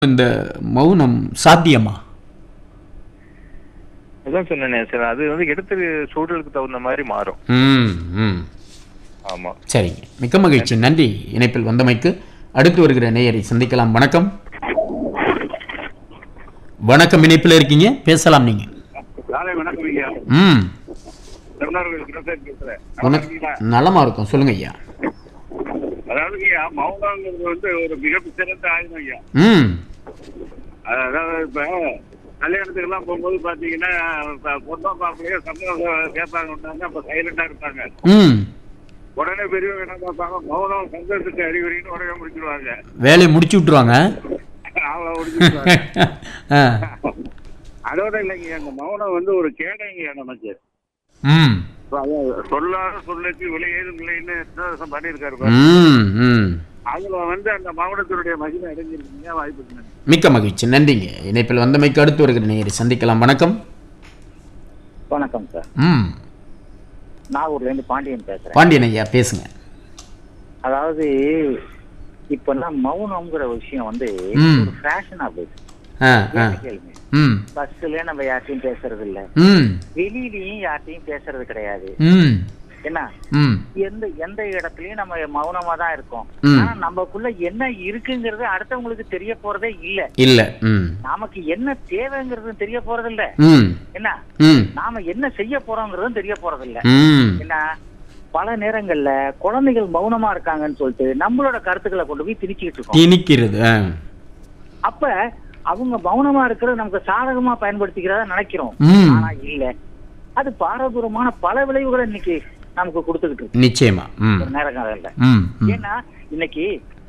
இந்த மௌனம் சாத்தியமா அதான் சொன்னேனே சார் அது வந்து எடுத்த சூழலுக்கு தகுந்த மாதிரி மாறும் ம் ம் ஆமா சரிங்க மிக்க மகிழ்ச்சி நன்றி இணைப்பில் வந்தமைக்கு அடுத்து வருகிற நேயரை சந்திக்கலாம் வணக்கம் வணக்கம் இணைப்பில் இருக்கீங்க பேசலாம் நீங்க காலை வணக்கம் ஐயா ம் திருநார்கள் கிருஷ்ணன் பேசுறேன் உனக்கு நலமா இருக்கும் சொல்லுங்க ஐயா அதாவது ஐயா மௌனங்கிறது வந்து ஒரு மிக சிறந்த ஆயுதம் ஐயா ம் அதாவது இப்ப கல்யாணத்துக்கு எல்லாம் போகும்போது பாத்தீங்கன்னா இப்ப பொண்ணா பாப்பிளையோ சம்பளம் கேட்பாங்க அப்ப சைலண்டா இருப்பாங்க ம் உடனே பெரியவங்க என்ன பார்ப்பாங்க மௌனம் சந்தோஷத்துக்கு அறிகுறின்னு உடனே முடிச்சிருவாங்க வேலையை முடிச்சு விட்டுருவாங்க அவ்வளவு முடிச்சிருவாங்க ஆ அதோட இல்லைங்க அந்த மௌனம் வந்து ஒரு கேடைங்க நமக்கு ம் இப்ப அதான் சொல்லாத சொல்லுக்கு விலையேதும் இல்லைன்னு எத்தனை பண்ணியிருக்காரு பாருங்க. ம் ம் அதுல வந்து அந்த மௌனத்தினுடைய மகிமை அடைஞ்சிருக்கீங்க வாய்ப்பு இருக்கு. மிக்க மகிழ்ச்சி நன்றிங்க இணைப்பில் வந்தமைக்கு அடுத்து வருகிற நேயரை சந்திக்கலாம் வணக்கம் வணக்கம் சார் ம் நாகூர்ல இருந்து பாண்டியன் பேசுறேன் பாண்டியன் ஐயா பேசுங்க அதாவது இப்பெல்லாம் மௌனம்ங்கிற விஷயம் வந்து ம். ஒரு ஃபேஷனா போயிடுச்சு ஆ ஆ ஏன்னு கேளுங்க ம் பஸ்ல நம்ம யார்ட்டையும் பேசுறது இல்ல ம் வெளியிலயும் யார்ட்டையும் பேசுறது கிடையாது ம் என்ன ம் எந்த எந்த இடத்துலயும் நம்ம மௌனமா தான் இருக்கோம் ம். ஆனா நமக்குள்ள என்ன இருக்குங்கிறது அடுத்தவங்களுக்கு தெரிய போறதே இல்ல இல்ல ம் நமக்கு என்ன தேவைங்கிறது தெரிய போறது இல்ல ம் என்ன ம் நாம என்ன செய்ய போறோங்கிறதும் தெரிய போறது இல்ல ம் என்ன பல நேரங்கள்ல குழந்தைகள் மௌனமா இருக்காங்கன்னு சொல்லிட்டு நம்மளோட கருத்துக்களை கொண்டு போய் திணிச்சுக்கிட்டு இருக்கோம் திணிக்கிறது ஆ அப்ப அவங்க மௌனமா இருக்கிறத நமக்கு சாதகமா பயன்படுத்திக்கிறதா நினைக்கிறோம் ம். ஆனா இல்ல அது பாரதூரமான பல விளைவுகளை இன்னைக்கு நமக்கு கொடுத்துக்கிட்டு இருக்கு நிச்சயமா ம் ஒரு நேரங்கள்ல ம் ம் ஏன்னா இன்னைக்கு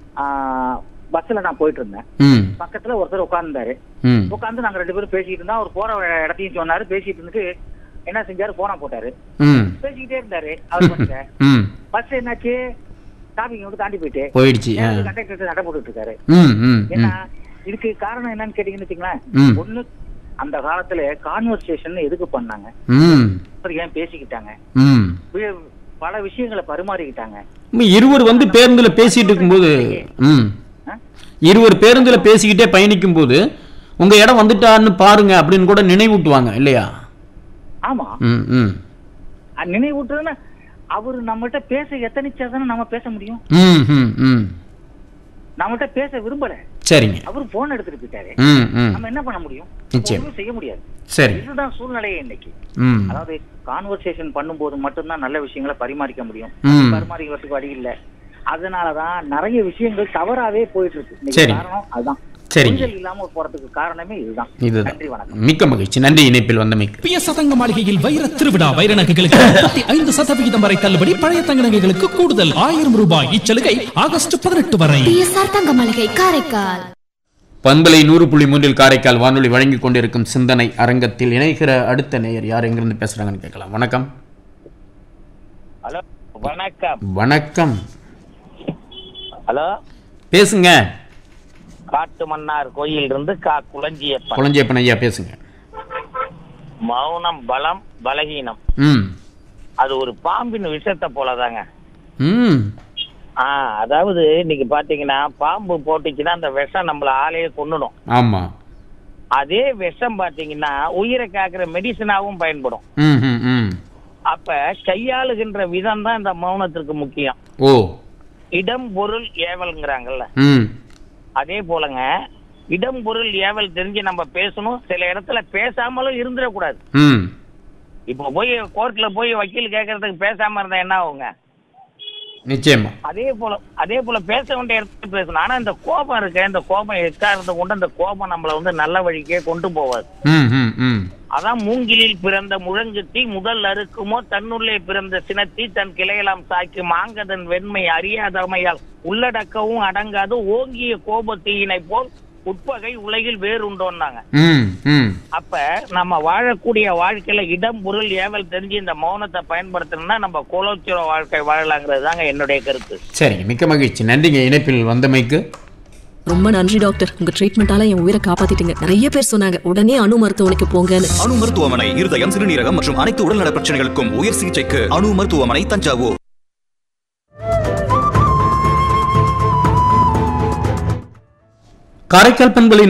ஆஹ், பஸ்ல நான் போயிட்டு இருந்தேன் ம் பக்கத்துல ஒருத்தர் உட்கார்ந்தாரு ம் உட்கார்ந்து நாங்க ரெண்டு பேரும் பேசிட்டு இருந்தோம் அவர் போற இடத்தையும் சொன்னாரு பேசிட்டு இருந்துட்டு என்ன செஞ்சாரு போனா போட்டாரு ம் பேசிக்கிட்டே இருந்தாரு அவர் பண்ணிட்ட ம் பஸ் என்னாச்சு டாபிக் வந்து தாண்டி போயிட்டு போயிடுச்சு ஆ கண்டக்டர் சண்டை போட்டுட்டு இருக்காரு ம் ம் ஏன்னா ம் இதுக்கு காரணம் என்னன்னு கேட்டீங்கன்னு வச்சுங்களேன் ம். ஒண்ணு அந்த காலத்துல கான்வர்சேஷன் எதுக்கு பண்ணாங்க ம் அப்புறம் ஏன் பேசிக்கிட்டாங்க ம் வி- பல விஷயங்களை பரிமாறிக்கிட்டாங்க இப்ப இருவர் வந்து பேருந்துல பேசிட்டு இருக்கும்போது ம் ஆ? இருவர் பேருந்துல பேசிக்கிட்டே பயணிக்கும் போது உங்க இடம் வந்துட்டான்னு பாருங்க அப்படின்னு கூட நினைவூட்டுவாங்க இல்லையா ஆமா ம் ம் அஹ் நினைவூட்டுறதுன்னா அவரு நம்மகிட்ட பேச எத்தனைச்சாதானே நம்ம பேச முடியும் ம் ம் ம் நம்மகிட்ட பேச விரும்பல சரிங்க அவரு போன் எடுத்துட்டு போயிட்டாரு ம் ம் நம்ம என்ன பண்ண முடியும் நிச்சயம். ஒண்ணுமே செய்ய முடியாது சரி இதுதான் சூழ்நிலையே இன்னைக்கு ம் அதாவது கான்வர்சேஷன் பண்ணும்போது மட்டும்தான் நல்ல விஷயங்களை பரிமாறிக்க முடியும் ம். பரிமாறிக்கிறதுக்கு வழி இல்ல அதனாலதான் நிறைய விஷயங்கள் தவறாவே போயிட்டு இருக்கு இன்னைக்கு சரி. காரணம் அதுதான் சரிங்க. புரிதல் இல்லாம போறதுக்கு காரணமே இதுதான் இதுதான் நன்றி வணக்கம் மிக்க மகிழ்ச்சி நன்றி இணைப்பில் வந்தமைக்கு பிய சதங்க மாளிகையில் வைர திருவிழா வைர நகைகளுக்கு முப்பத்தி ஐந்து சதவிகிதம் வரை தள்ளுபடி பழைய தங்க நகைகளுக்கு கூடுதல் ஆயிரம் ரூபாய் இச்சலுகை ஆகஸ்ட் பதினெட்டு வரை பிஎஸ்ஆர் தங்க மளிகை காரைக்கால் பண்பலை நூறு புள்ளி மூன்றில் காரைக்கால் வானொலி வழங்கிக் கொண்டிருக்கும் சிந்தனை அரங்கத்தில் இணைகிற அடுத்த நேயர் யார் எங்கிருந்து பேசுறாங்கன்னு கேட்கலாம் வணக்கம் ஹலோ வணக்கம் வணக்கம் ஹலோ பேசுங்க காட்டு மன்னார் கோயில் இருந்து கா குளஞ்சியப்பன் குழந்தையப்பன் ஐயா பேசுங்க மௌனம் பலம் பலகீனம் ம் அது ஒரு பாம்பின் விஷத்தை போலதாங்க ம் ஆ அதாவது இன்னைக்கு பாத்தீங்கன்னா பாம்பு போட்டுச்சுன்னா அந்த விஷம் நம்மள ஆளையே கொன்னுடும் ஆமா அதே விஷம் பாத்தீங்கன்னா உயிரை காக்குற மெடிசனாவும் பயன்படும் ம் ம் ம் அப்ப கையாளுகின்ற விதம் தான் இந்த மௌனத்திற்கு முக்கியம் ஓ இடம் பொருள் ஏவல்ங்கிறாங்கல்ல ம் அதே போலங்க இடம் பொருள் ஏவல் தெரிஞ்சு நம்ம பேசணும் சில இடத்துல பேசாமலும் இருந்துடக்கூடாது ம் இப்போ போய் கோர்ட்ல போய் வக்கீல் கேட்கறதுக்கு பேசாம இருந்தா என்ன ஆகுங்க நிச்சயமா அதே போல அதே போல பேச வேண்டிய இடத்துல பேசணும் ஆனா இந்த கோபம் இருக்கு இந்த கோபம் எக்காரணத்தை கொண்டு அந்த கோபம் நம்மள வந்து நல்ல வழிக்கே கொண்டு போவாது ம் ம் ம் அதான் மூங்கிலில் பிறந்த முழங்குத்தி முதல் அறுக்குமோ தன்னுள்ளே பிறந்த சினத்தி தன் கிளையெல்லாம் சாக்கி மாங்கதன் வெண்மை அறியாதமையால் உள்ளடக்கவும் அடங்காது ஓங்கிய கோபத்தீயினை போல் உட்பகை உலகில் வேறுண்டோன்னாங்க ம் ம் அப்ப நம்ம வாழக்கூடிய வாழ்க்கையில இடம் பொருள் ஏவல் தெரிஞ்சு இந்த மௌனத்தை பயன்படுத்தணும்னா நம்ம கோலோச்சுர வாழ்க்கை வாழலாங்கிறது தாங்க என்னுடைய கருத்து சரிங்க மிக்க மகிழ்ச்சி நன்றிங்க இணைப்பில் வந்தமைக்கு ரொம்ப நன்றி டாக்டர் உங்க ட்ரீட்மெண்டால என் உயிரை காப்பாத்திட்டீங்க நிறைய பேர் சொன்னாங்க உடனே அணு மருத்துவமனைக்கு போங்கன்னு அணு மருத்துவமனை இருதயம் சிறுநீரகம் மற்றும் அனைத்து உடல்நல பிரச்சனைகளுக்கும் உயர் சிகிச்சைக்கு அணு மருத்துவமனை தஞ்சாவூர் காரைக்கால் பண்பலை